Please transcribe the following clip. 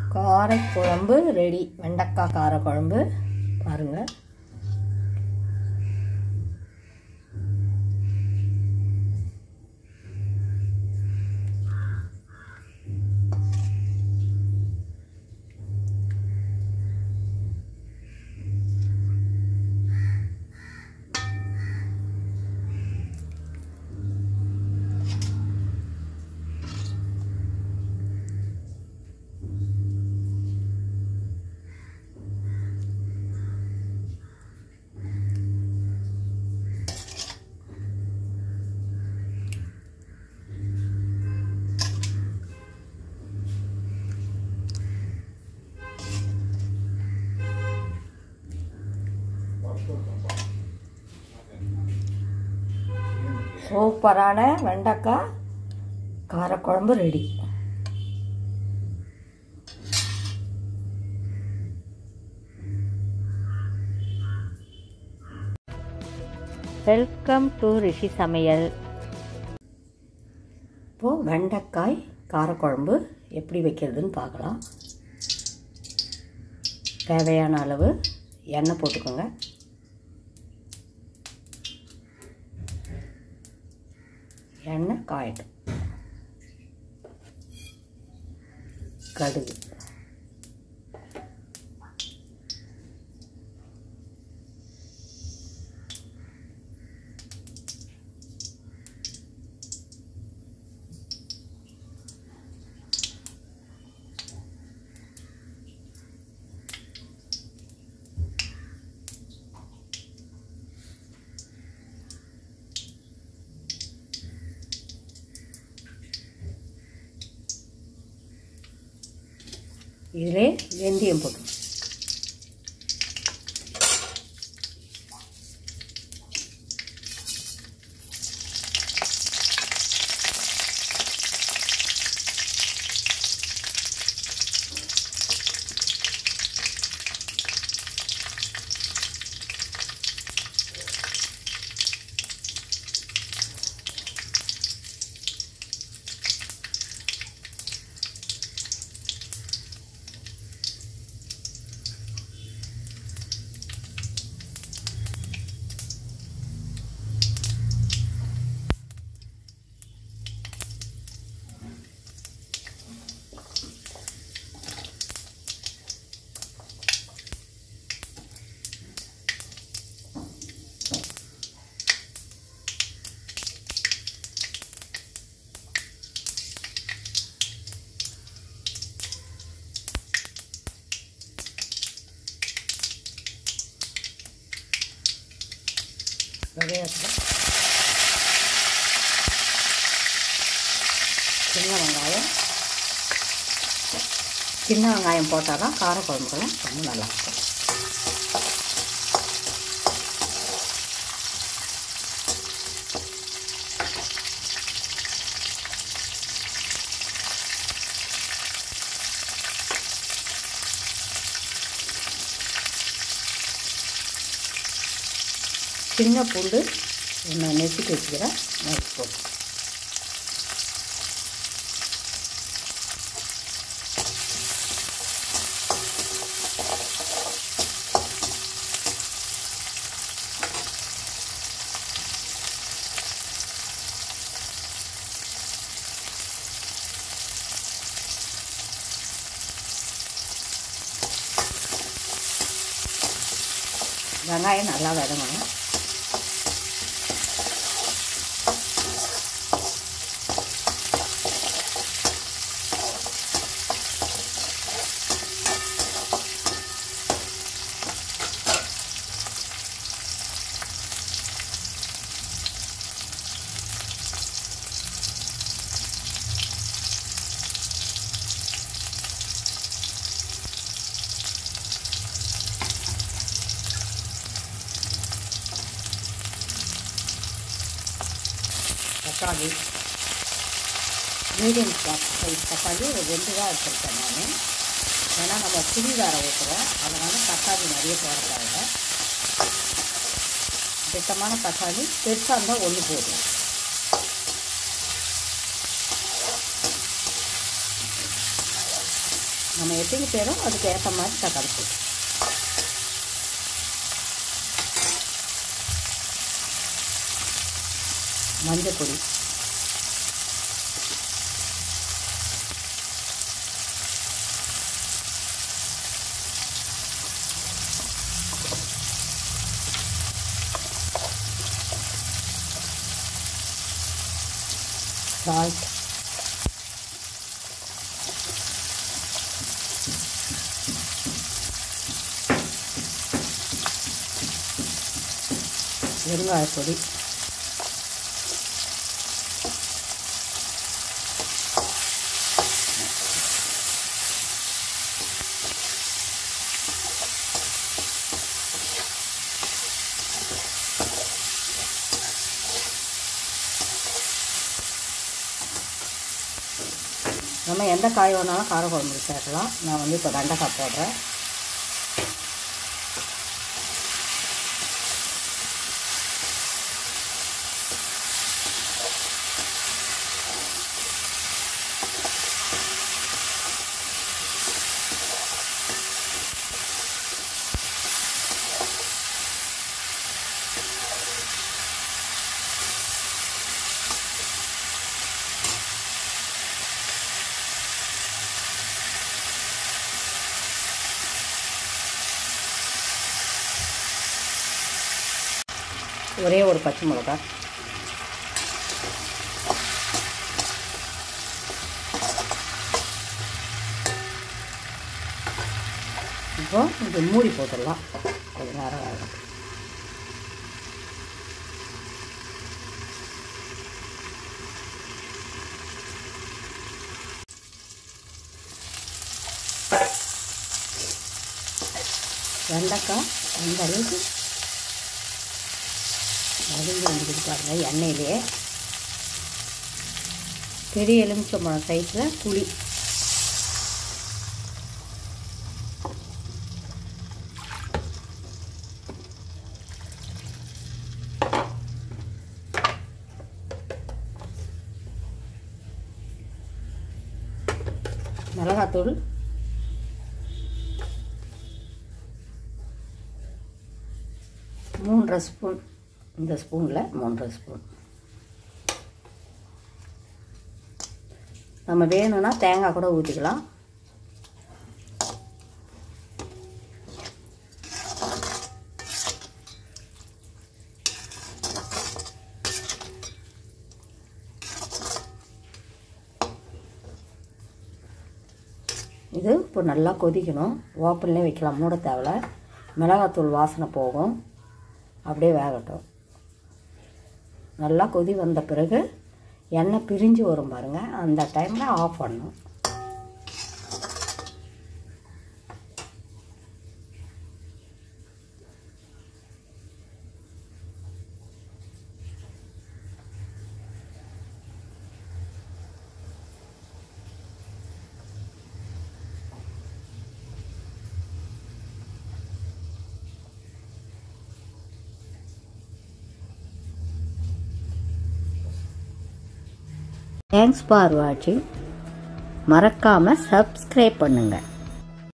காரக்குழம்பு ready வெண்டைக்காய் காரக்குழம்பு பாருங்கள் சூப்பரான வெண்டைக்காய் காரக்குழம்பு ready welcome to Rishi Samayal இப்போது வெண்டைக்காய் காரக்குழம்பு எப்படி வைக்கிறதுன்னு பார்க்கலாம் தேவையான அளவு எண்ணெய் போட்டுக்கோங்க எண்ணெய் காயட்டும் கடுகு இதிலே வெந்தயம் போட்டு வெங்காயத்தில் சின்ன வெங்காயம் சின்ன வெங்காயம் போட்டால் தான் காரக்குழம்புக்கெல்லாம் ரொம்ப நல்லாயிருக்கும் சின்ன பூண்டு ஒன்று நெசுக்கி வச்சுக்கிறேன் நெருப்பு போட்டு வெங்காயம் நல்லா வதங்கணும் தக்காளி மீடியம் சைஸ் தக்காளி ஒரு ரெண்டு தான் வச்சுருக்கேன் நான் ஏன்னா நம்ம புளி வேற ஊற்றுறோம் அதனால் தக்காளி நிறைய போட தேவையில்ல திட்டமான தக்காளி பெருசாக இருந்தால் ஒன்று போதும் நம்ம எத்தனை பேரோ அதுக்கு ஏற்ற மாதிரி தக்காளி போட்டு மஞ்சள் பொடி சால்ட் பெருங்காய பொடி நம்ம எந்த காய் வேணாலும் கார குழம்பு சேர்க்கலாம் நான் வந்து இப்போ வெண்டைக்காய் போடுறேன் ஒரே ஒரு பச்சை மிளகா இப்போ இது மூடி போட்டுடலாம் கொஞ்ச நேரம் ஆகும் வெண்டைக்காய் அந்த அளவுக்கு வதங்கி வந்துக்கிட்டு பாருங்க எண்ணெயிலே பெரிய எலுமிச்சம்பழம் சைஸில் புளி மிளகாத்தூள் மூன்றரை ஸ்பூன் இந்த ஸ்பூனில் மூன்றரை ஸ்பூன் நம்ம வேணும்னா தேங்காய் கூட ஊற்றிக்கலாம் இது இப்போ நல்லா கொதிக்கணும் ஓப்பன்லேயே வைக்கலாம் மூட தேவையில்ல மிளகாத்தூள் வாசனை போகும் அப்படியே வேகட்டும் நல்லா கொதி வந்த பிறகு எண்ணெய் பிரிஞ்சு வரும் பாருங்கள் அந்த டைமில் ஆஃப் பண்ணணும் தேங்க்ஸ் ஃபார் வாட்சிங் மறக்காமல் சப்ஸ்கிரைப் பண்ணுங்கள்